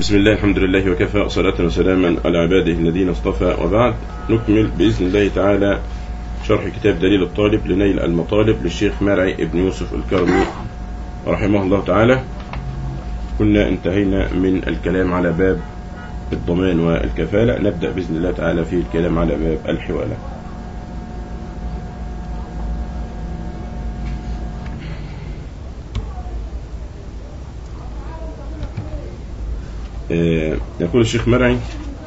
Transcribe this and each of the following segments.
بسم الله الحمد لله وكفى وصلاة وسلاما على عباده الذين اصطفى وبعد نكمل بإذن الله تعالى شرح كتاب دليل الطالب لنيل المطالب للشيخ مرعي ابن يوسف الكرمي رحمه الله تعالى كنا انتهينا من الكلام على باب الضمان والكفالة نبدأ بإذن الله تعالى في الكلام على باب الحوالة آه، يقول الشيخ مرعي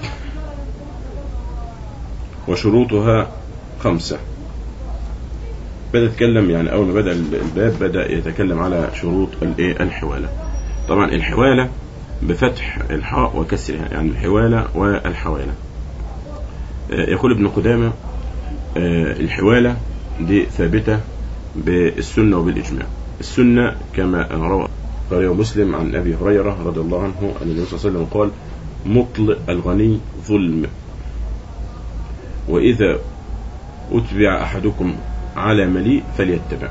وشروطها خمسة بدأ يتكلم يعني أول ما بدأ الباب بدأ يتكلم على شروط الإيه الحوالة طبعا الحوالة بفتح الحاء وكسرها يعني الحوالة والحوالة آه، يقول ابن قدامة آه، الحوالة دي ثابتة بالسنة وبالإجماع السنة كما روى قال مسلم عن أبي هريرة رضي الله عنه أن النبي صلى الله عليه وسلم قال مطل الغني ظلم وإذا أتبع أحدكم على مليء فليتبع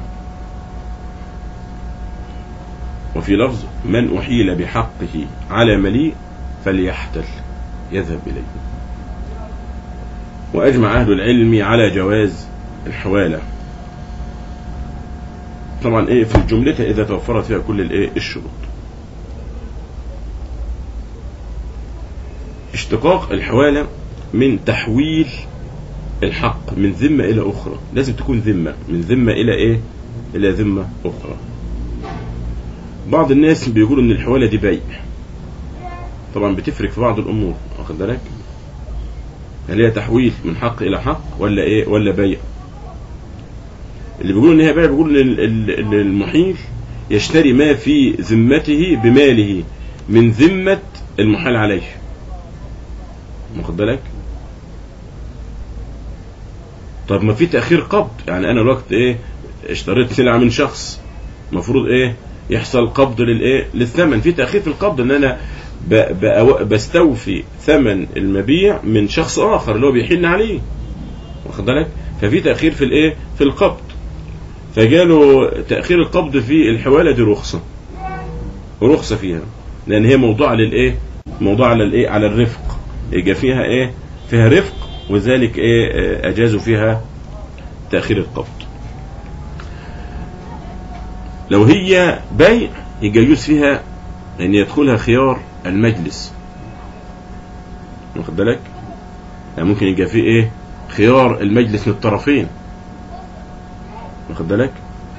وفي لفظ من أحيل بحقه على مليء فليحتل يذهب إليه وأجمع أهل العلم على جواز الحوالة طبعا ايه في جملتها اذا توفرت فيها كل الايه الشروط اشتقاق الحوالة من تحويل الحق من ذمة الى اخرى لازم تكون ذمة من ذمة الى ايه الى ذمة اخرى بعض الناس بيقولوا ان الحوالة دي بيع طبعا بتفرق في بعض الامور واخد بالك هل هي تحويل من حق الى حق ولا ايه ولا بيع اللي بيقولوا ان هي بيع بيقولوا ان المحيل يشتري ما في ذمته بماله من ذمة المحال عليه واخد بالك طب ما في تأخير قبض يعني انا الوقت ايه اشتريت سلعة من شخص المفروض ايه يحصل قبض للايه للثمن في تأخير في القبض ان انا ب ب بستوفي ثمن المبيع من شخص اخر اللي هو بيحن عليه واخد بالك ففي تأخير في الايه في القبض فجاله تأخير القبض في الحوالة دي رخصة رخصة فيها لأن هي موضوع للإيه موضوع على الإيه على الرفق يجي فيها إيه فيها رفق وذلك إيه أجازوا فيها تأخير القبض لو هي بيع يجي يجوز فيها أن يدخلها خيار المجلس واخد بالك يعني ممكن يجي فيه إيه خيار المجلس من الطرفين واخد بالك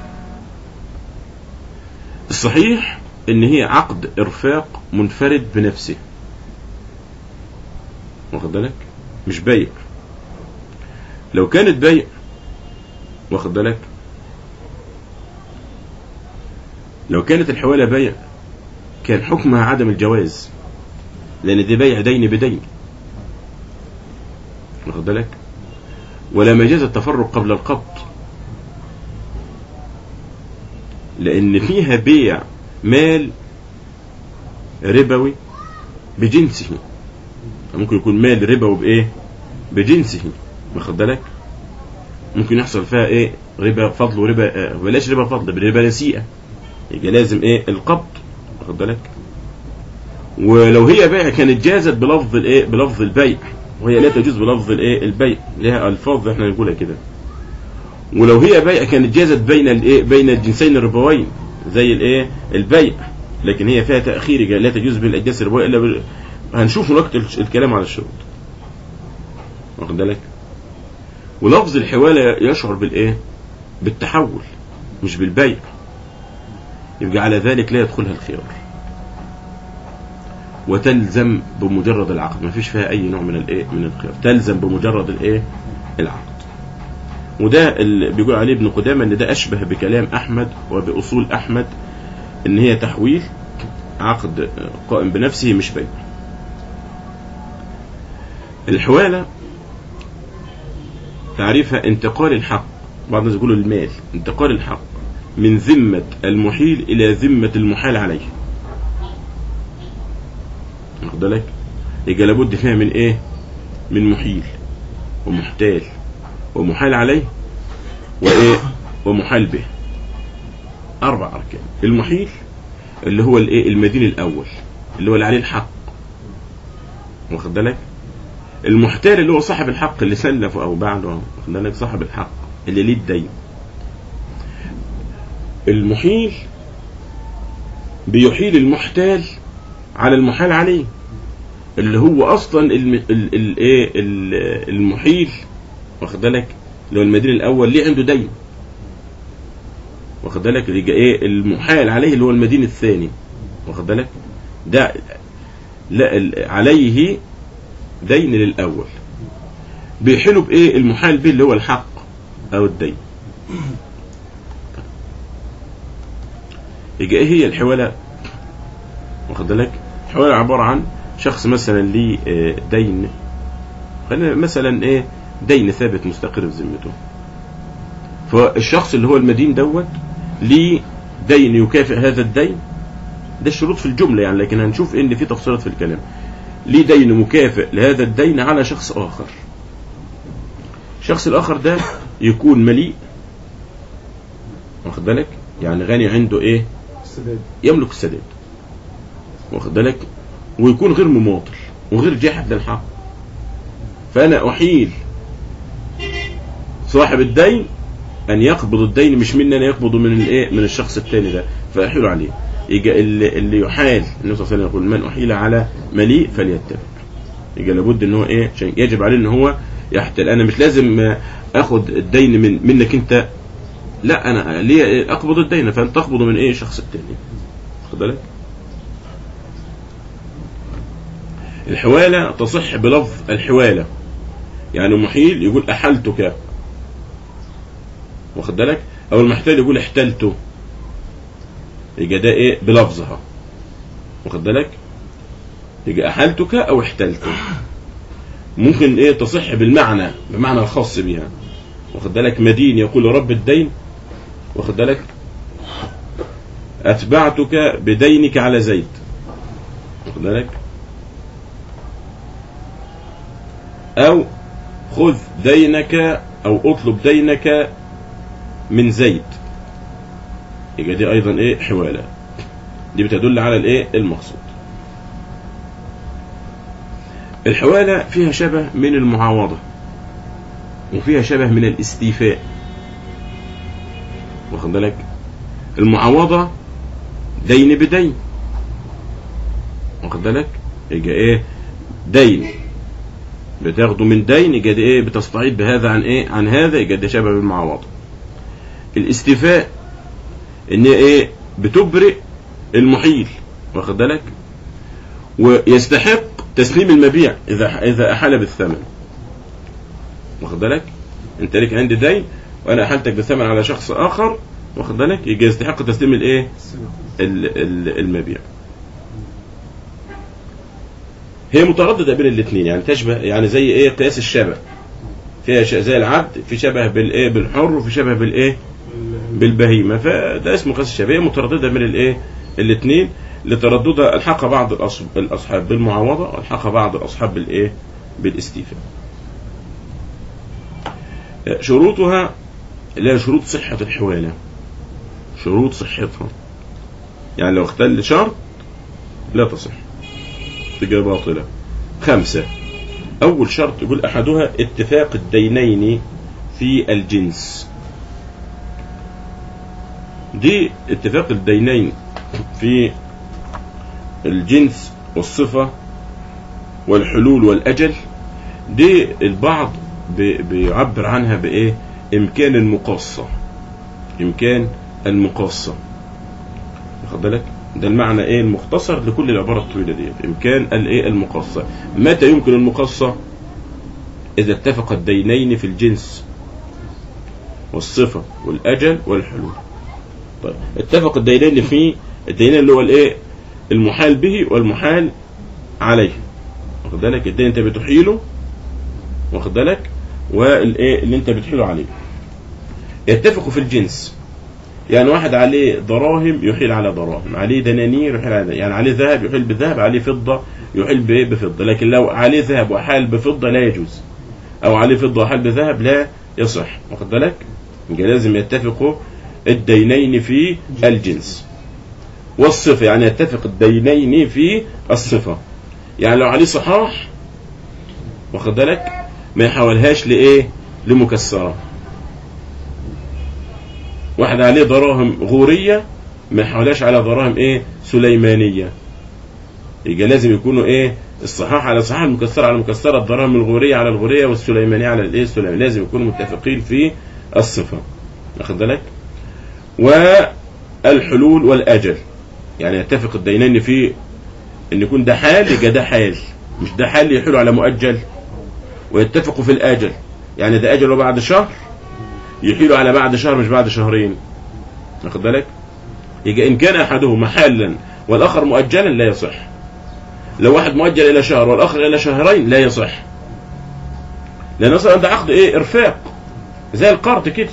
الصحيح ان هي عقد ارفاق منفرد بنفسه واخد بالك مش بيع لو كانت بيع واخد بالك لو كانت الحوالة بيع كان حكمها عدم الجواز لان دي بيع دين بدين واخد بالك ولا مجاز التفرق قبل القبض لأن فيها بيع مال ربوي بجنسه ممكن يكون مال ربوي بإيه بجنسه واخد بالك ممكن يحصل فيها إيه ربا فضل وربا آه بلاش ربا فضل بربا نسيئة يبقى لازم إيه القبض واخد بالك ولو هي بيع كانت جازت بلفظ الإيه بلفظ البيع وهي لا تجوز بلفظ الإيه البيع لها ألفاظ احنا نقولها كده ولو هي بيع كانت جازت بين الايه بين الجنسين الربويين زي الايه البيع لكن هي فيها تاخير لا تجوز بين الاجناس الربويه الا بال... هنشوف وقت الكلام على الشروط واخد بالك ولفظ الحواله يشعر بالايه بالتحول مش بالبيع يبقى على ذلك لا يدخلها الخيار وتلزم بمجرد العقد ما فيش فيها اي نوع من الايه من الخيار تلزم بمجرد الايه العقد وده اللي بيقول عليه ابن قدامة ان ده اشبه بكلام احمد وباصول احمد ان هي تحويل عقد قائم بنفسه مش بيع الحوالة تعريفها انتقال الحق بعض الناس يقولوا المال انتقال الحق من ذمة المحيل الى ذمة المحال عليه واخد بالك يبقى لابد فيها من ايه من محيل ومحتال ومحال عليه وايه ومحال به اربع اركان المحيل اللي هو الايه المدين الاول اللي هو اللي عليه الحق واخد بالك المحتال اللي هو صاحب الحق اللي سلف او بعده واخد بالك صاحب الحق اللي ليه الدين المحيل بيحيل المحتال على المحال عليه اللي هو اصلا الم... ال... ال... ايه ال- المحيل واخد بالك اللي هو المدين الاول ليه عنده دين واخد بالك اللي جا- ايه المحال عليه اللي هو المدين الثاني واخد بالك ده لا ال- عليه دين للاول بيحيلوا بايه المحال به اللي هو الحق او الدين يبقى ايه هي الحواله واخد بالك الحواله عباره عن شخص مثلا ليه آه، دين خلينا مثلا ايه دين ثابت مستقر في ذمته فالشخص اللي هو المدين دوت ليه دين يكافئ هذا الدين ده الشروط في الجمله يعني لكن هنشوف ان في تفصيلات في الكلام ليه دين مكافئ لهذا الدين على شخص اخر الشخص الاخر ده يكون مليء واخد بالك يعني غني عنده ايه السداد يملك السداد واخد بالك ويكون غير مماطل وغير جاحد للحق فانا احيل صاحب الدين ان يقبض الدين مش مني انا يقبضه من الايه من الشخص الثاني ده فاحيل عليه يجي اللي, اللي يحال النبي صلى الله عليه وسلم يقول من احيل على مليء فليتبع يجي لابد ان هو ايه عشان يجب عليه ان هو يحتل انا مش لازم آه، اخد الدين من منك انت لا انا ليه اقبض الدين فانت تقبضه من ايه الشخص الثاني واخد بالك الحوالة تصح بلفظ الحوالة يعني محيل يقول أحلتك واخد بالك أو المحتال يقول احتلته يبقى ده إيه بلفظها واخد بالك يبقى أحلتك أو احتلته ممكن إيه تصح بالمعنى بمعنى الخاص بها واخد بالك مدين يقول رب الدين واخد بالك أتبعتك بدينك على زيد واخد بالك أو خذ دينك أو اطلب دينك من زيد يبقى دي أيضا إيه حوالة دي بتدل على الإيه المقصود الحوالة فيها شبه من المعاوضة وفيها شبه من الاستيفاء واخد بالك المعاوضة دين بدين واخد بالك يبقى ايه دين بتاخده من دين يبقى دي ايه بتستعيد بهذا عن ايه عن هذا يبقى ده شبه بالمعاوضة الاستيفاء ان هي ايه بتبرئ المحيل واخد بالك ويستحق تسليم المبيع اذا اذا احال بالثمن واخد بالك انت ليك عندي دين وانا احلتك بالثمن على شخص اخر واخد بالك يجي يستحق تسليم الايه السنة ال- ال- المبيع هي متردده بين الاثنين يعني تشبه يعني زي ايه قياس الشبه فيها ش- زي العبد في شبه بالايه بالحر وفي شبه بالايه بالبهيمه فده اسمه قياس الشبه هي متردده بين الايه الاثنين لترددها الحق بعض الأص- الاصحاب بالمعاوضه والحق بعض الاصحاب بالايه بالاستيفاء شروطها لا شروط صحة الحوالة شروط صحتها يعني لو اختل شرط لا تصح تبقى باطلة خمسة أول شرط يقول أحدها اتفاق الدينين في الجنس دي اتفاق الدينين في الجنس والصفة والحلول والأجل دي البعض بي- بيعبر عنها بإيه إمكان المقاصة إمكان المقاصة واخد بالك ده المعنى ايه المختصر لكل العبارة الطويلة ديت إمكان الايه المقاصة متى يمكن المقاصة إذا اتفق الدينين في الجنس والصفة والأجل والحلول طيب اتفق الدينين في الدينين اللي هو الايه المحال به والمحال عليه واخد بالك الدين انت بتحيله واخد بالك والايه اللي انت بتحيله عليه يتفقوا في الجنس يعني واحد عليه دراهم يحيل على دراهم عليه دنانير يحيل على دنانير. يعني عليه ذهب يحيل بذهب عليه فضة يحيل بإيه؟ بفضة لكن لو عليه ذهب وحال بفضة لا يجوز أو عليه فضة وحال بذهب لا يصح واخد بالك يبقى لازم يتفقوا الدينين في الجنس والصفة يعني يتفق الدينين في الصفة يعني لو عليه صحاح واخد بالك ما يحولهاش لايه لمكسره واحد عليه دراهم غوريه ما يحولهاش على دراهم ايه سليمانيه يبقى لازم يكونوا ايه الصحاح على صحاح المكسره على المكسره الدراهم الغوريه على الغوريه والسليمانيه على الايه السليمانيه لازم يكونوا متفقين في الصفه واخد بالك والحلول والاجل يعني يتفق الدينين في ان يكون ده حال يبقى ده حال مش ده حال يحول على مؤجل ويتفقوا في الاجل يعني ده اجله بعد شهر يحيلوا على بعد شهر مش بعد شهرين واخد بالك يبقى ان كان احدهما حالا والاخر مؤجلا لا يصح لو واحد مؤجل الى شهر والاخر الى شهرين لا يصح لان اصلا ده عقد ايه ارفاق زي القرض كده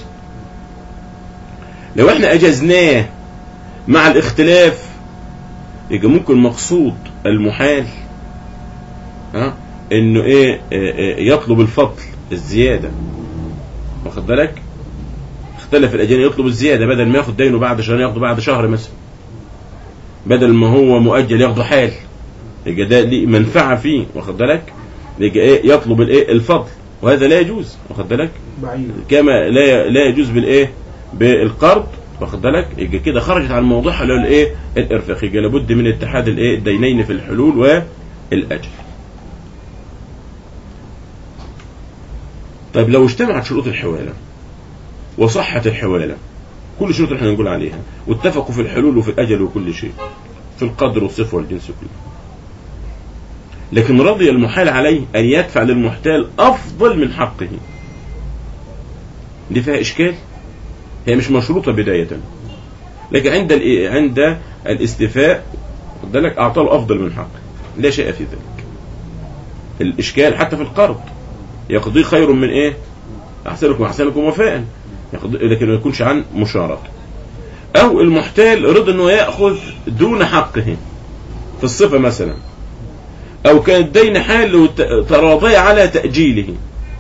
لو احنا اجزناه مع الاختلاف يبقى ممكن مقصود المحال ها انه ايه آه، آه، يطلب الفضل الزياده واخد بالك اختلف الاجانب يطلب الزياده بدل ما ياخد دينه بعد شهر ياخده بعد شهر مثلا بدل ما هو مؤجل ياخده حال يبقى ده ليه منفعه فيه واخد بالك يبقى ايه يطلب الايه الفضل وهذا لا يجوز واخد بالك بعيد كما لا لا يجوز بالايه بالقرض واخد بالك يبقى كده خرجت عن موضوعها اللي هو الايه الارفاق يبقى لابد من اتحاد الايه الدينين في الحلول والاجل طيب لو اجتمعت شروط الحواله وصحت الحواله كل شروط اللي احنا نقول عليها واتفقوا في الحلول وفي الاجل وكل شيء في القدر والصفه والجنس كله لكن رضي المحال عليه ان يدفع للمحتال افضل من حقه دي فيها اشكال هي مش مشروطه بدايه لكن عند الإيه؟ عند الاستيفاء خد بالك اعطاه له افضل من حقه لا شيء في ذلك الاشكال حتى في القرض يقضيه خير من ايه احسنكم احسنكم وفاء يقضي لكن ما يكونش عن مشارطه او المحتال رضى انه ياخذ دون حقه في الصفه مثلا او كان الدين حال وتراضي على تاجيله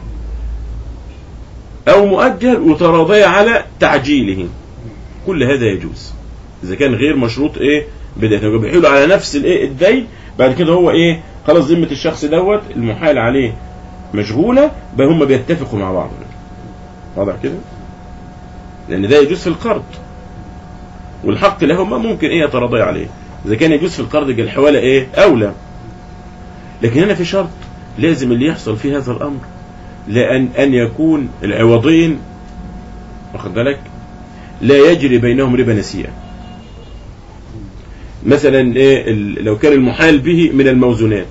او مؤجل وتراضي على تعجيله كل هذا يجوز اذا كان غير مشروط ايه بدايه بيحيلوا على نفس الايه الدين بعد كده هو ايه خلاص ذمه الشخص دوت المحال عليه مشغوله بقى هم بيتفقوا مع بعض واضح كده لان ده يجوز في القرض والحق لهما ممكن ايه يتراضي عليه اذا كان يجوز في القرض يبقى الحواله ايه اولى لكن هنا في شرط لازم اللي يحصل في هذا الامر لان ان يكون العوضين واخد بالك لا يجري بينهم ربا نسيئه مثلا ايه ال- لو كان المحال به من الموزونات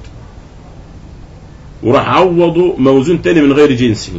وراح عوضه موزون تاني من غير جنسه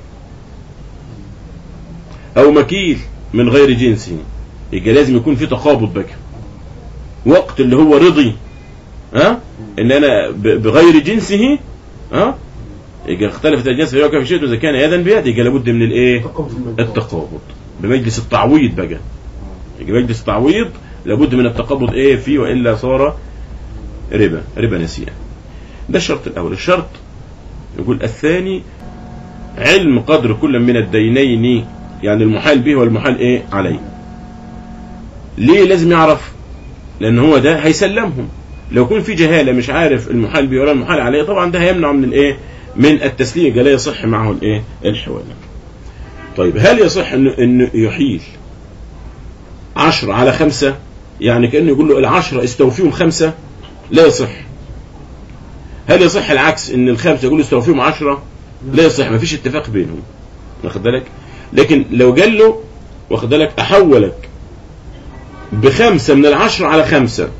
او مكيل من غير جنسه يبقى لازم يكون في تقابض بقى وقت اللي هو رضي ها ان انا ب- بغير جنسه ها يبقى اختلفت الجنس فيها كيف شئت اذا كان يدا بيد يبقى لابد من الايه تقابض المنفعة. التقابض بمجلس التعويض بقى يبقى مجلس التعويض لابد من التقابض ايه فيه والا صار ربا ربا نسيئه ده الشرط الاول الشرط يقول الثاني علم قدر كل من الدينين يعني المحال به والمحال ايه عليه ليه لازم يعرف لان هو ده هيسلمهم لو يكون في جهاله مش عارف المحال به ولا المحال عليه طبعا ده هيمنع من الايه من التسليم يبقى لا يصح معه الايه الحوالة طيب هل يصح انه انه يحيل عشرة على خمسة يعني كأنه يقول له العشرة استوفيهم خمسة لا يصح هل يصح العكس ان الخمسة يقول له استوفيهم عشرة لا يصح ما فيش اتفاق بينهم واخد بالك لكن لو قال له واخد بالك احولك بخمسة من العشرة على خمسة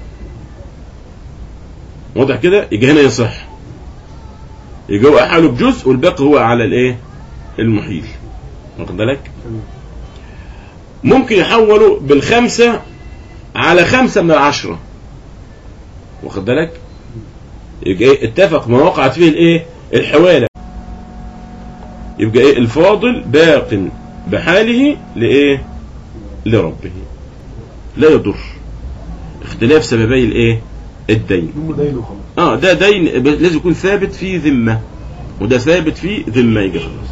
واضح كده يجي هنا يصح يجي هو احاله بجزء والباقي هو على الايه المحيل واخد بالك تمام. ممكن يحولوا بالخمسة على خمسة من العشرة واخد بالك يبقى ايه اتفق ما وقعت فيه الايه الحوالة يبقى ايه الفاضل باق بحاله لايه لربه لا يضر اختلاف سببي الايه الدين يوم دين وخلاص اه ده دين ب- لازم يكون ثابت في ذمة وده ثابت في ذمة يجي خلاص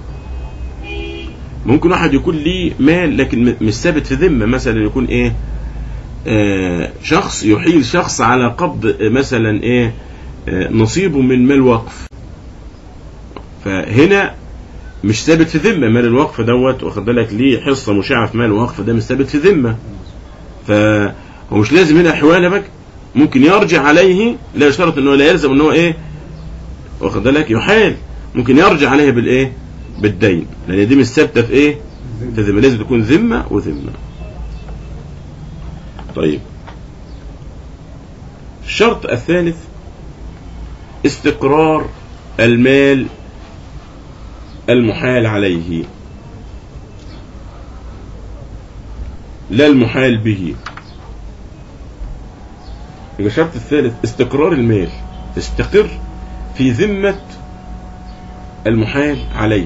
ممكن واحد يكون ليه مال لكن م- مش ثابت في ذمة مثلا يكون ايه آه شخص يحيل شخص على قبض آه، مثلا ايه آه نصيبه من مال وقف فهنا مش ثابت في ذمه مال الوقف دوت واخد بالك ليه حصه مشعه في مال الوقف ده مش ثابت في ذمه فهو مش لازم هنا حواله بقى ممكن يرجع عليه لا يشترط انه لا يلزم ان هو ايه واخد بالك يحال ممكن يرجع عليه بالايه بالدين لان دي مش ثابته في ايه في ذمه لازم تكون ذمه وذمه طيب الشرط الثالث استقرار المال المحال عليه لا المحال به يبقى الشرط الثالث استقرار المال تستقر في ذمة المحال عليه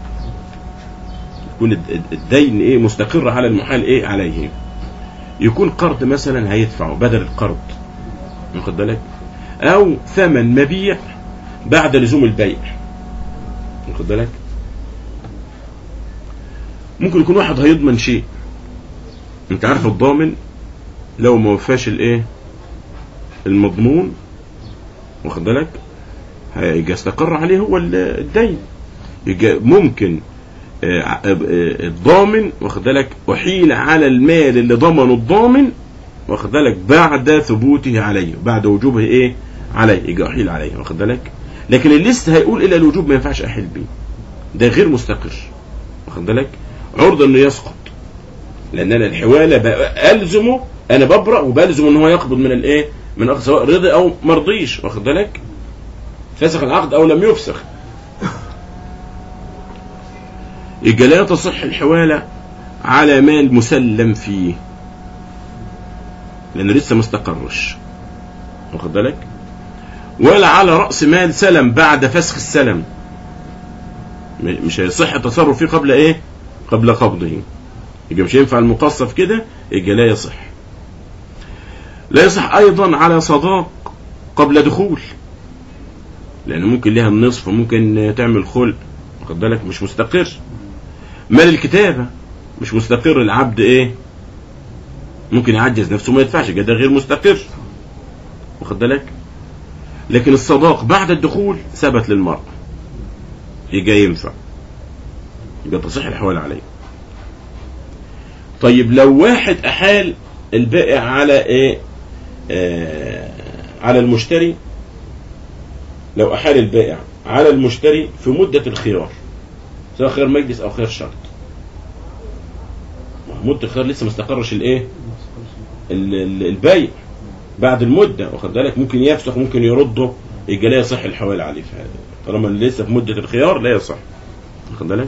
يكون الد- الدين ايه مستقر على المحال ايه عليه يكون قرض مثلا هيدفعه بدل القرض واخد بالك او ثمن مبيع بعد لزوم البيع واخد بالك ممكن يكون واحد هيضمن شيء انت عارف الضامن لو ما وفاش الايه المضمون واخد بالك هيجي يستقر عليه هو ال- الدين يجي ممكن آه، آه، آه، الضامن واخد بالك احيل على المال اللي ضمنه الضامن واخد بالك بعد ثبوته عليه بعد وجوبه ايه عليه يجي احيل عليه واخد بالك لكن اللي لسه هيقول الى الوجوب ما ينفعش احيل بيه ده غير مستقر واخد بالك عرضة انه يسقط لان انا الحواله بقى الزمه انا ببرأ وبلزم ان هو يقبض من الايه من اخذ سواء رضي او مرضيش واخد بالك فسخ العقد او لم يفسخ يبقى لا تصح الحواله على مال مسلم فيه لانه لسه ما استقرش واخد بالك ولا على راس مال سلم بعد فسخ السلم م- مش هيصح التصرف فيه قبل ايه قبل قبضه يبقى مش ينفع المقصف كده يبقى لا يصح لا يصح ايضا على صداق قبل دخول لان ممكن لها النصف وممكن تعمل خلق واخد بالك مش مستقر مال الكتابه مش مستقر العبد ايه ممكن يعجز نفسه ما يدفعش يبقى ده غير مستقر واخد بالك لكن الصداق بعد الدخول ثبت للمرأة يبقى ينفع يبقى تصح الحوال عليه طيب لو واحد أحال البائع على ايه آه على المشتري لو أحال البائع على المشتري في مدة الخيار سواء خيار مجلس أو خيار شرط مدة الخيار لسه ما استقرش الايه ال- ال- البيع بعد المدة واخد بالك ممكن يفسخ ممكن يرده يبقى لا يصح الحوال عليه في هذا طالما لسه في مدة الخيار لا يصح واخد بالك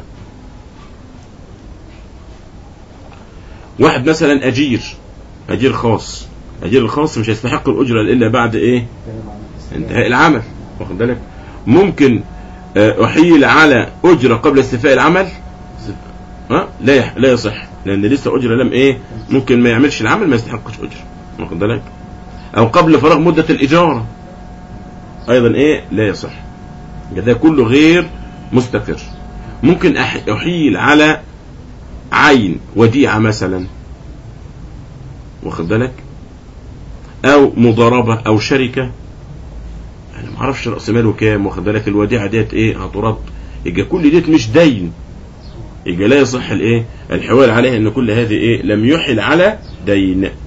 واحد مثلا أجير أجير خاص أجير الخاص مش هيستحق الأجرة إلا بعد إيه انتهاء العمل واخد بالك ممكن آه، أحيل على أجرة قبل استيفاء العمل ها لا يح... لا يصح لأن لسه أجرة لم إيه ممكن ما يعملش العمل ما يستحقش أجرة واخد بالك أو قبل فراغ مدة الإجارة أيضا إيه لا يصح ده كله غير مستقر ممكن أح... أحيل على عين وديعة مثلا واخد بالك أو مضاربة أو شركة أنا ما أعرفش رأس ماله كام واخد بالك الوديعة ديت إيه هترد يبقى كل ديت مش دين يبقى لا يصح الايه الحوال عليه ان كل هذه ايه لم يحل على دين طيب.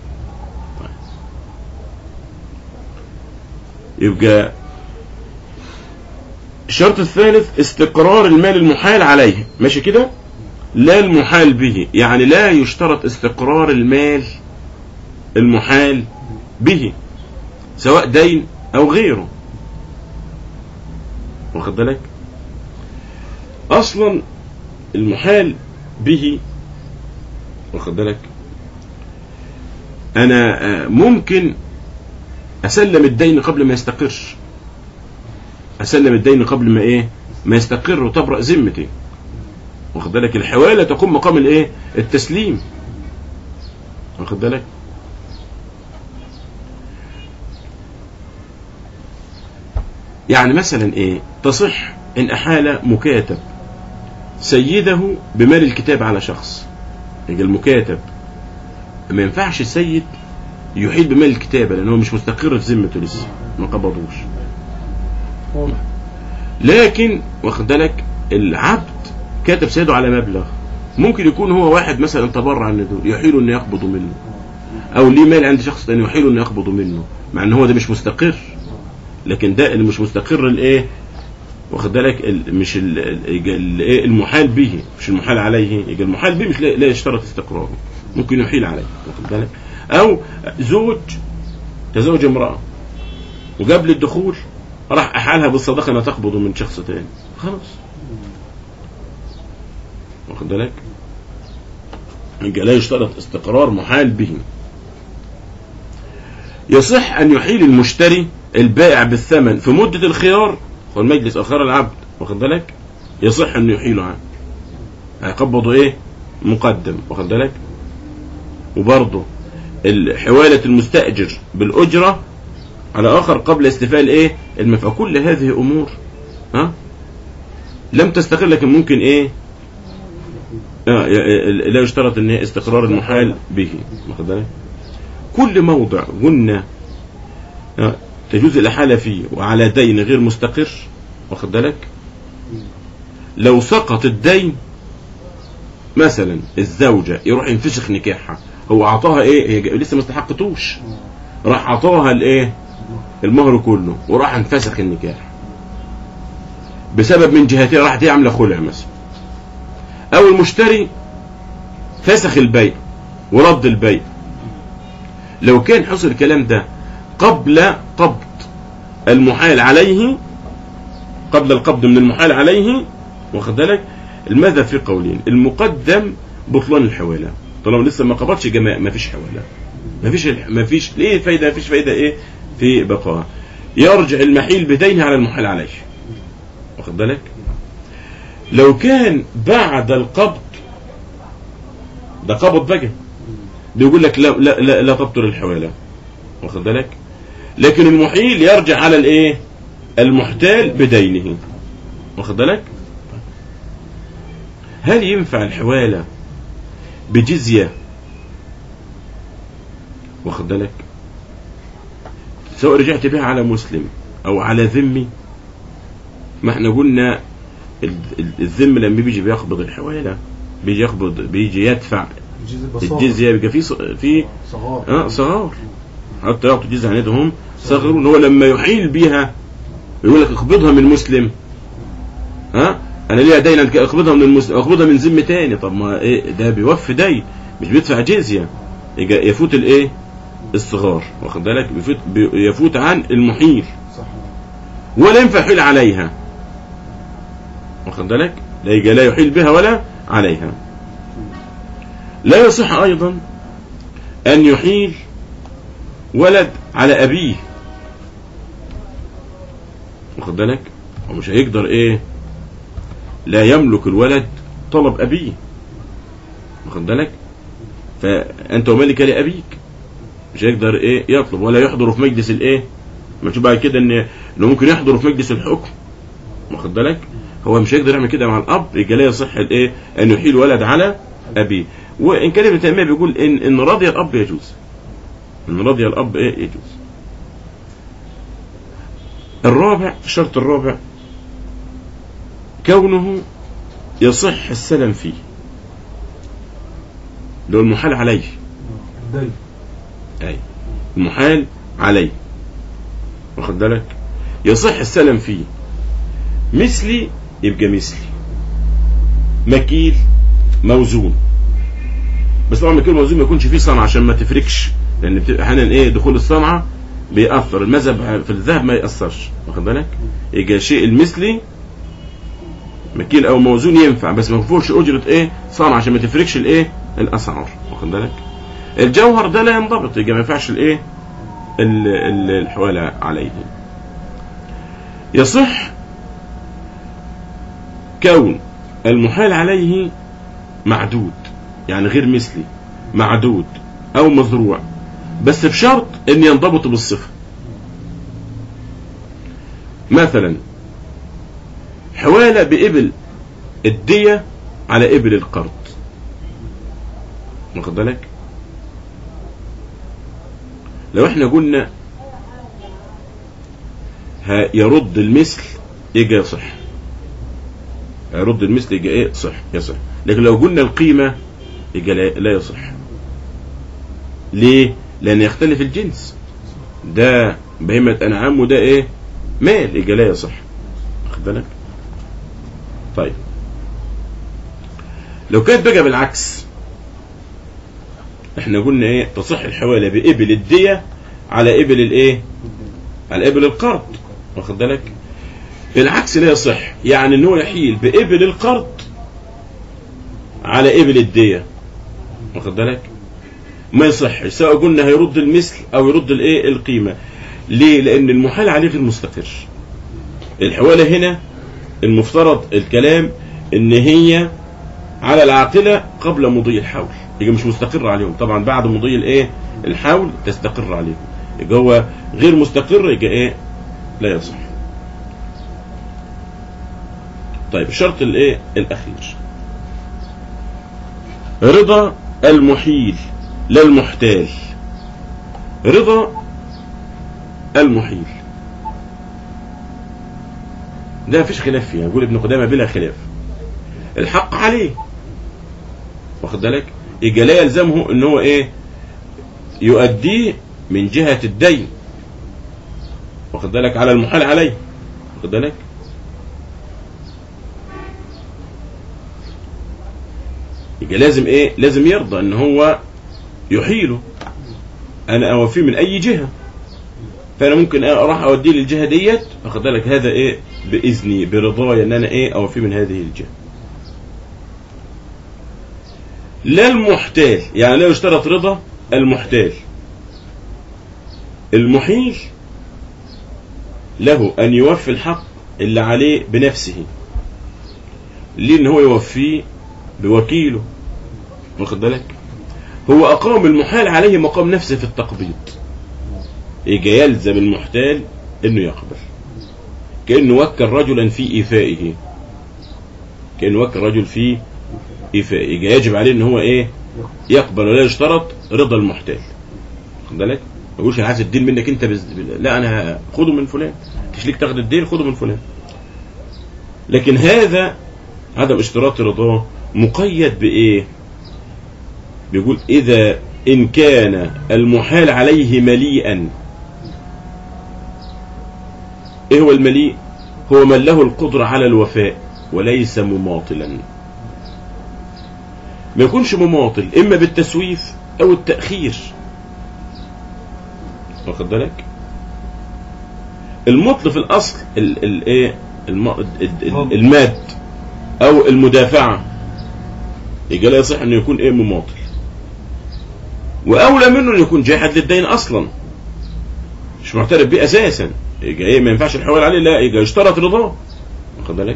يبقى الشرط الثالث استقرار المال المحال عليه ماشي كده لا المحال به يعني لا يشترط استقرار المال المحال به سواء دين او غيره واخد بالك اصلا المحال به واخد بالك انا آه، ممكن اسلم الدين قبل ما يستقر اسلم الدين قبل ما ايه ما يستقر وتبرأ ذمتي واخد بالك الحواله تقوم مقام الايه التسليم واخد بالك يعني مثلا ايه تصح ان احال مكاتب سيده بمال الكتاب على شخص يبقى المكاتب ما ينفعش السيد يحيل بمال الكتابة لأنه مش مستقر في ذمته لسه ما قبضوش واضح لكن واخد بالك العبد كاتب سيده على مبلغ ممكن يكون هو واحد مثلا تبرع ان دول يحيل انه يقبضوا منه او ليه مال عند شخص تاني يحيل انه يقبضوا منه مع ان هو ده مش مستقر لكن ده اللي مش مستقر الايه واخد بالك ال- مش ال- ال- ال- إيه المحال به مش المحال عليه يبقى المحال به مش لا لا يشترط استقراره ممكن يحيل عليه واخد بالك او زوج تزوج امراه وقبل الدخول راح احالها بالصدقه انها تقبض من شخص تاني خلاص واخد بالك يبقى لا يشترط استقرار محال به يصح ان يحيل المشتري البائع بالثمن في مده الخيار هو المجلس اخر العبد واخد بالك يصح انه يحيله عنه هيقبضوا ايه مقدم واخد بالك وبرضه ال- حوالة المستأجر بالأجرة على آخر قبل استيفاء الايه المنفعة كل هذه أمور ها لم تستقر لكن ممكن ايه آه ي- ي- لا يشترط ان هي استقرار المحال به واخد بالك كل موضع قلنا آه، تجوز الإحالة فيه وعلى دين غير مستقر واخد بالك لو سقط الدين مثلا الزوجة يروح ينفسخ نكاحها هو أعطاها إيه هي لسه ما استحقتوش راح أعطاها الإيه المهر كله وراح انفسخ النكاح بسبب من جهتين راحت هي عاملة خلع مثلا أو المشتري فسخ البيع ورد البيع لو كان حصل الكلام ده قبل قبض المحال عليه قبل القبض من المحال عليه واخد بالك المذهب في قولين المقدم بطلان الحواله طالما لسه ما قبضش جماعة ما فيش حواله ما فيش ما فيش ليه فايده ما فيش فايده ايه في بقاء يرجع المحيل بدينه على المحال عليه واخد بالك لو كان بعد القبض ده قبض بقى بيقول لك لا لا لا, لا تبطل الحواله واخد بالك لكن المحيل يرجع على الايه المحتال بدينه واخد بالك هل ينفع الحواله بجزيه واخد بالك سواء رجعت بها على مسلم او على ذمي ما احنا قلنا ال- ال- الذم لما بيجي بيقبض الحواله بيجي يقبض بيجي يدفع الجزء البصار الجزيه بيبقى في ص- في صغار اه صغار حتى يعطوا الجزيه عن يدهم صغرون هو لما يحيل بيها يقول لك اقبضها من مسلم ها انا ليها دين أنا اقبضها من المسلم اقبضها من ذم تاني طب ما ايه ده بيوفي دين مش بيدفع جزيه يجا- يفوت الايه الصغار واخد بالك بيفوت بي- يفوت عن المحيل صح ولا ينفع يحيل عليها واخد بالك لا يجي لا يحيل بها ولا عليها لا يصح ايضا ان يحيل ولد على ابيه واخد بالك هو مش هيقدر ايه لا يملك الولد طلب ابيه واخد بالك فانت ومالك لابيك مش هيقدر ايه يطلب ولا يحضر في مجلس الايه ما تشوف بعد كده ان انه ممكن يحضر في مجلس الحكم واخد بالك هو مش هيقدر يعمل كده مع الاب يبقى لا يصح الايه ان يحيل ولد على ابيه وان كان ابن تيميه بيقول ان ان رضي الاب يجوز ان رضي الاب ايه يجوز الرابع الشرط الرابع كونه يصح السلم فيه لو المحال عليه الدين اي المحال عليه واخد بالك يصح السلم فيه مثلي يبقى مثلي مكيل موزون بس طبعا مكيل موزون ما يكونش فيه صنعه عشان ما تفركش لان بتبقى احيانا ايه دخول الصنعه بيأثر المذهب في الذهب ما يأثرش واخد بالك يبقى شيء المثلي مكيل او موزون ينفع بس ما فيهوش اجره ايه صنعه عشان ما تفركش الايه الاسعار واخد بالك الجوهر ده لا ينضبط يبقى ما ينفعش الايه ال- ال- الحواله عليه يصح كون المحال عليه معدود يعني غير مثلي معدود او مزروع بس بشرط ان ينضبط بالصفه مثلا حواله بابل الديه على ابل القرض واخد بالك لو احنا قلنا ها- يرد المثل يجي يصح يرد المثل يجي ايه صح يصح لكن لو قلنا القيمة يجي لا, لا يصح ليه لان يختلف الجنس ده بهيمة انعام وده ايه مال يجي لا يصح واخد بالك طيب لو كانت بقى بالعكس احنا قلنا ايه تصح الحوالة بإبل الدية على إبل الايه على إبل القرض واخد بالك العكس لا يصح يعني ان هو يحيل بإبل القرض على إبل الدية واخد بالك ما يصح سواء قلنا هيرد المثل او يرد الايه القيمة ليه لان المحال عليه غير مستقر الحوالة هنا المفترض الكلام ان هي على العاقلة قبل مضي الحول يبقى مش مستقر عليهم طبعا بعد مضي الايه الحول تستقر عليهم يبقى هو غير مستقر يبقى ايه لا يصح طيب الشرط الايه الاخير رضا المحيل لا المحتال رضا المحيل ده مفيش خلاف فيها يقول ابن قدامه بلا خلاف الحق عليه واخد بالك يبقى لا يلزمه ان هو ايه يؤديه من جهة الدين واخد بالك على المحال عليه واخد بالك يبقى لازم ايه لازم يرضى ان هو يحيله انا اوفيه من اي جهة فانا ممكن اروح اوديه للجهة ديت واخد بالك هذا ايه باذني برضايا ان انا ايه اوفيه من هذه الجهة لا المحتال يعني لا يشترط رضا المحتال المحيل له ان يوفي الحق اللي عليه بنفسه ليه ان هو يوفيه بوكيله واخد بالك هو اقام المحال عليه مقام نفسه في التقبيض يجي يلزم المحتال انه يقبل كانه وكل رجلا في ايفائه كانه وكل رجل في ايفائه يجي يجب عليه ان هو ايه يقبل ولا يشترط رضا المحتال واخد بالك ما يقولش انا عايز الدين منك انت بز... لا انا خده من فلان مش ليك تاخد الدين خده من فلان لكن هذا عدم اشتراط رضاه مقيد بايه بيقول اذا ان كان المحال عليه مليئا ايه هو المليء هو من له القدرة على الوفاء وليس مماطلا ما يكونش مماطل اما بالتسويف او التأخير واخد بالك المطل في الاصل ال ال ايه الم- ال- ال- الماد او المدافعة يبقى لا يصح انه يكون ايه مماطل واولى منه انه يكون جاحد للدين اصلا مش معترف بيه اساسا يبقى ايه ما ينفعش الحوال عليه لا يبقى يشترط رضاه واخد بالك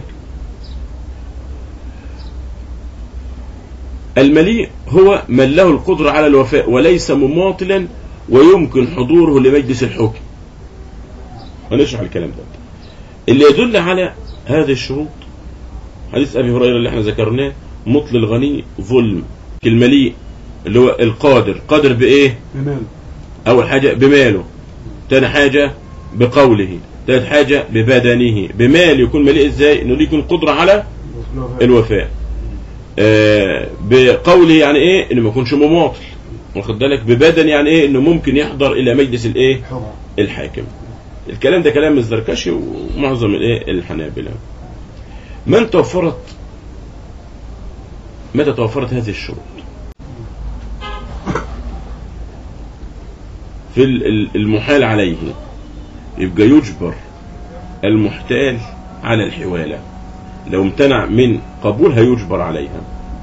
المليء هو من له القدرة على الوفاء وليس مماطلا ويمكن حضوره لمجلس الحكم هنشرح الكلام ده اللي يدل على هذه الشروط حديث ابي هريره اللي احنا ذكرناه مطل الغني ظلم المليء اللي هو القادر قادر بايه بمال اول حاجه بماله تاني حاجه بقوله تالت حاجه ببدنه بمال يكون مليء ازاي انه ليه يكون قدره على الوفاء آه بقوله يعني ايه انه ما يكونش مماطل واخد بالك ببدن يعني ايه انه ممكن يحضر الى مجلس الايه حرام الحاكم الكلام ده كلام الزركشي ومعظم الايه الحنابلة من توفرت متى توفرت هذه الشروط في ال- ال- المحال عليه يبقى يجبر المحتال على الحوالة لو امتنع من قبولها يجبر عليها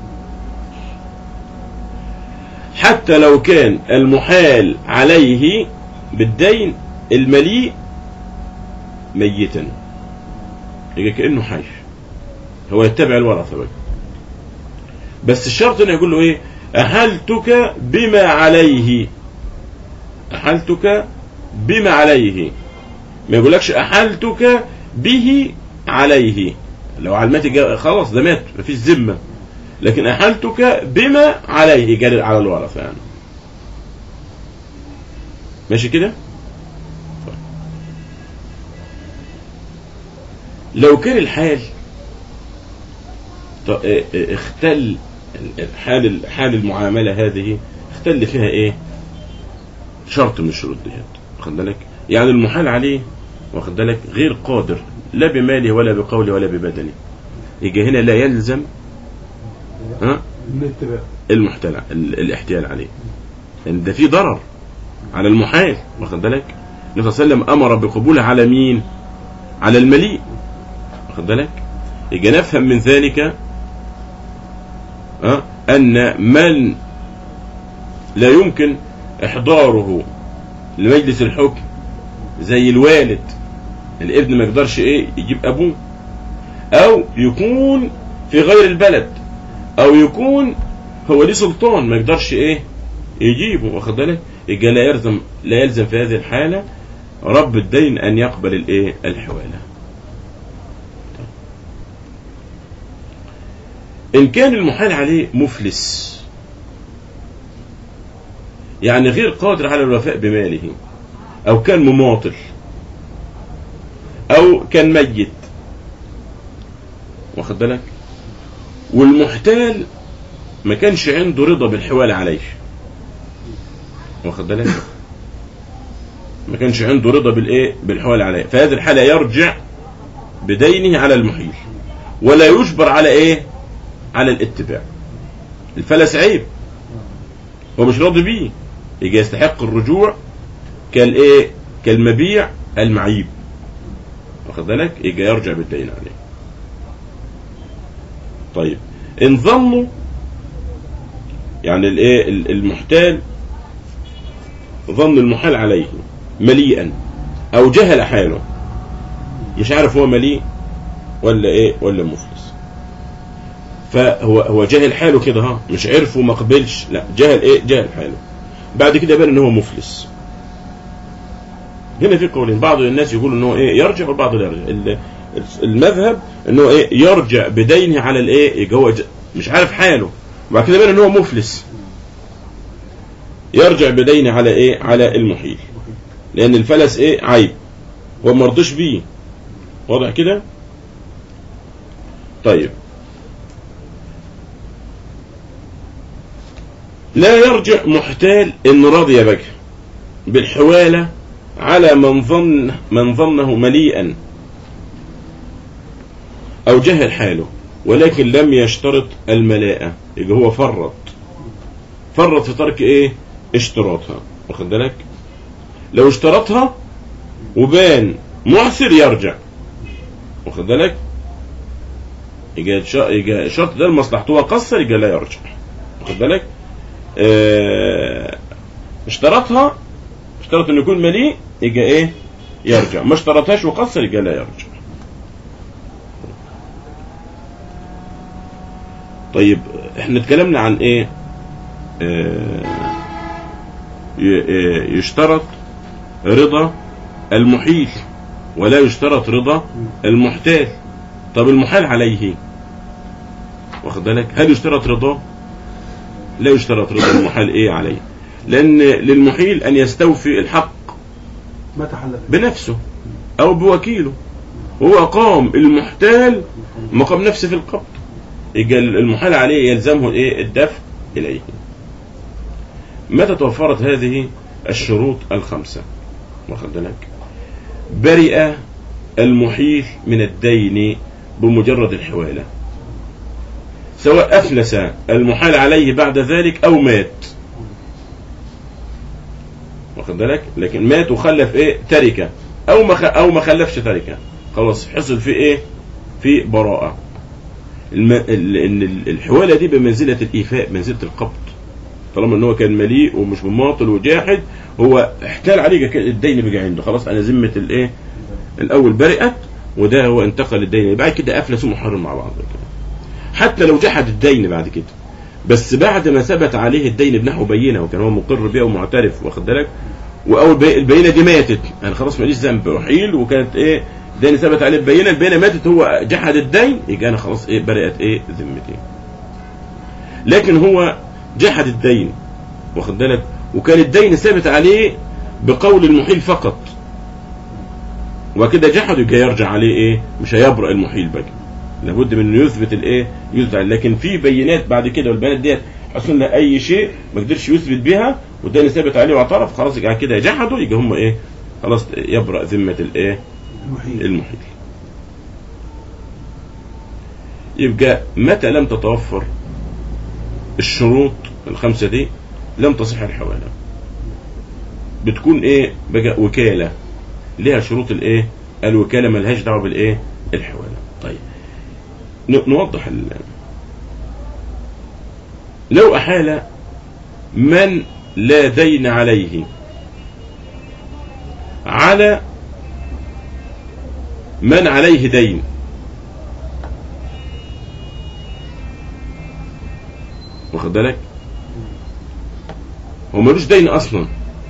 حتى لو كان المحال عليه بالدين المليء ميتا يبقى كأنه حي هو يتبع الورثة بقى بس الشرط انه يقول له ايه احلتك بما عليه احلتك بما عليه ما يقولكش احلتك به عليه لو على المات جا- خلاص ده مات مفيش ذمه لكن احلتك بما عليه جاري على الورثه يعني ماشي كده لو كان الحال ط- اه- اه- اختل ال- حال حال المعامله هذه اختل فيها ايه شرط من الشروط ديت واخد بالك يعني المحال عليه واخد بالك غير قادر لا بماله ولا بقوله ولا ببدنه يجي هنا لا يلزم ها من اتباع المحتال ال- الاحتيال عليه لان ده في ضرر على المحال واخد بالك النبي صلى الله عليه وسلم امر بقبوله على مين على المليء واخد بالك يجي نفهم من ذلك أه؟ ان من لا يمكن احضاره لمجلس الحكم زي الوالد الابن ما يقدرش ايه يجيب ابوه او يكون في غير البلد او يكون هو ليه سلطان ما يقدرش ايه يجيبه واخد بالك يبقى لا يلزم لا يلزم في هذه الحاله رب الدين ان يقبل الايه الحواله ان كان المحال عليه مفلس يعني غير قادر على الوفاء بماله او كان مماطل او كان ميت واخد بالك والمحتال ما كانش عنده رضا بالحوال عليه واخد بالك ما كانش عنده رضا بالايه بالحوال عليه فهذه الحاله يرجع بدينه على المحيل ولا يجبر على ايه على الاتباع الفلس عيب هو مش راضي بيه يجي يستحق الرجوع كالايه كالمبيع المعيب واخد بالك يجي يرجع بالدين عليه طيب ان ظنوا يعني الايه المحتال ظن المحال عليه مليئا او جهل حاله مش عارف هو مليء ولا ايه ولا مفلس فهو هو جاهل حاله كده ها مش عرف وما قبلش لا جاهل ايه جاهل حاله بعد كده بان ان هو مفلس هنا في قولين بعض الناس يقولوا ان هو ايه يرجع والبعض لا يرجع ال- المذهب ان هو ايه يرجع بدينه على الايه يبقى هو ج- مش عارف حاله وبعد كده بان ان هو مفلس يرجع بدينه على ايه على المحيل لان الفلس ايه عيب هو ما رضيش بيه واضح كده طيب لا يرجع محتال ان رضي بك بالحواله على من ظن من ظنه مليئا او جهل حاله ولكن لم يشترط الملاءة يبقى هو فرط فرط في ترك ايه اشتراطها واخد بالك لو اشترطها وبان معسر يرجع واخد بالك يجي الش- يجي الشرط ده لمصلحته هو قصر يجي لا يرجع واخد بالك اه اشترطها اشترط انه يكون مليء يجي ايه يرجع ما اشترطهاش وقصر يجي لا يرجع طيب احنا اتكلمنا عن ايه اه ي- اه يشترط رضا المحيل ولا يشترط رضا المحتال طب المحال عليه واخد بالك هل يشترط رضاه لا يشترط رضا المحال ايه عليه لان للمحيل ان يستوفي الحق ما تحلف بنفسه او بوكيله هو قام المحتال مقام نفسه في القبض يبقى المحال عليه يلزمه ايه الدفع اليه متى توفرت هذه الشروط الخمسه واخد بالك برئ المحيل من الدين بمجرد الحواله سواء افلس المحال عليه بعد ذلك او مات واخد بالك لكن مات وخلف ايه تركه او ما خ... او ما خلفش تركه خلاص حصل في ايه في براءه الم... ال... ان ال- الحواله دي بمنزله الايفاء منزله القبض طالما ان هو كان مليء ومش مماطل وجاحد هو احتال عليه ك- الدين بقى عنده خلاص انا ذمه الايه الاول برئت وده هو انتقل الدين بعد كده افلس ومحرم مع بعض كده حتى لو جحد الدين بعد كده بس بعد ما ثبت عليه الدين بنحو بينه وكان هو مقر بها ومعترف واخد بالك واول بي- البينه دي ماتت انا خلاص ماليش ذنب رحيل وكانت ايه الدين ثبت عليه البينه البينه ماتت هو جحد الدين يبقى انا خلاص ايه برئت ايه ذمتي لكن هو جحد الدين واخد بالك وكان الدين ثابت عليه بقول المحيل فقط وكده جحد يبقى يرجع عليه ايه مش هيبرأ المحيل بقى لابد من انه يثبت الايه يثبت لكن في بينات بعد كده والبيانات ديت حصل لها اي شيء ما قدرش يثبت بها والتاني ثابت عليه واعترف خلاص يبقى كده جحدوا يبقى هم ايه خلاص يبرأ ذمة الايه المحيل المحيل يبقى متى لم تتوفر الشروط الخمسة دي لم تصح الحوالة بتكون ايه بقى وكالة لها شروط الايه الوكالة ملهاش دعوة بالايه الحوالة طيب ن- نوضح ال... لو أحال من لا دين عليه على من عليه دين واخد بالك هو ملوش دين اصلا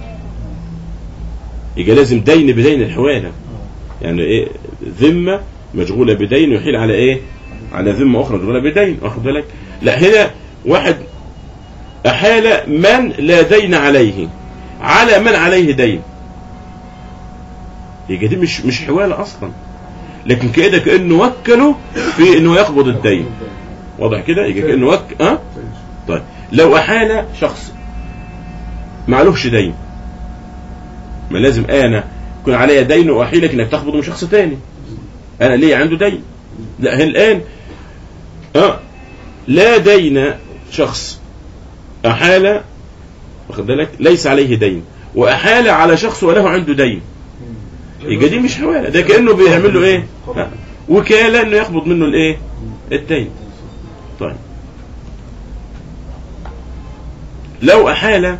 يبقى لازم دين بدين الحواله يعني ايه ذمه مشغوله بدين يحيل على ايه على ذمه اخرى مشغوله بدين واخد بالك لا هنا واحد احال من لا دين عليه على من عليه دين يبقى دي مش مش حواله اصلا لكن كده كانه وكله في انه يقبض الدين واضح كده يبقى كانه وك ها أه؟ طيب لو احال شخص معلوش دين ما لازم انا يكون عليا دين واحيلك انك تقبضه من شخص تاني انا ليه عنده دين لا هل الان اه لا دين شخص احال واخد بالك ليس عليه دين واحال على شخص وله عنده دين يبقى دي مش حواله ده كانه بيعمل له ايه آه. وكاله انه يقبض منه الايه الدين طيب لو أحال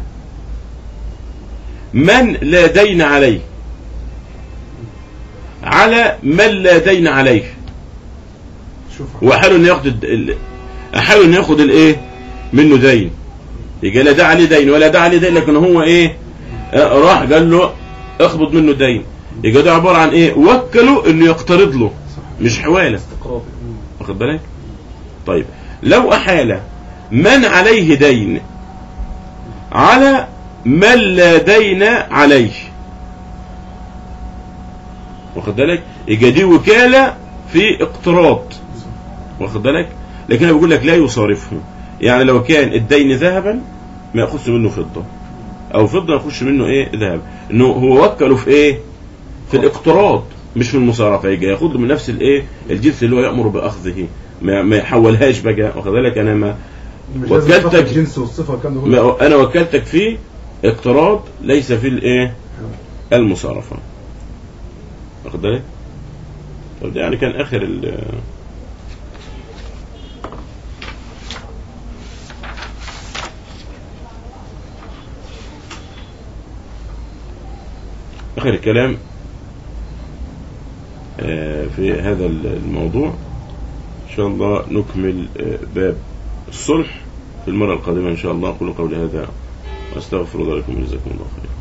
من لا دين عليه على من لا دين عليه شوف وأحاله انه ياخد الد- ال- أحاله انه ياخد الايه منه دين يبقى لا ده عليه دين ولا ده عليه دين لكن هو ايه آه، راح قال له اخبط منه دين يبقى ده عبارة عن ايه وكله انه يقترض له مش حواله استقراض واخد بالك طيب لو أحال من عليه دين على من لا دين عليه واخد بالك يبقى دي وكالة في اقتراض واخد بالك لكن انا بقول لك لا يصارفه يعني لو كان الدين ذهبا ما ياخذش منه فضة او فضة ياخذش منه ايه ذهب انه هو وكله في ايه في الاقتراض مش في المصارفة يجي ياخد له من نفس الايه الجنس اللي هو يأمر بأخذه ما, ما يحولهاش بقى واخد بالك انا ما مش لازم وكلتك- تاخد الجنس والصفه والكلام ده كله ما انا وكلتك في اقتراض ليس في الايه المصارفه واخد بالك طب ده يعني كان اخر ال اخر الكلام آه، في هذا الموضوع ان شاء الله نكمل آه، باب الصلح في المرة القادمة إن شاء الله أقول قولي هذا وأستغفر الله لكم وجزاكم الله خيرا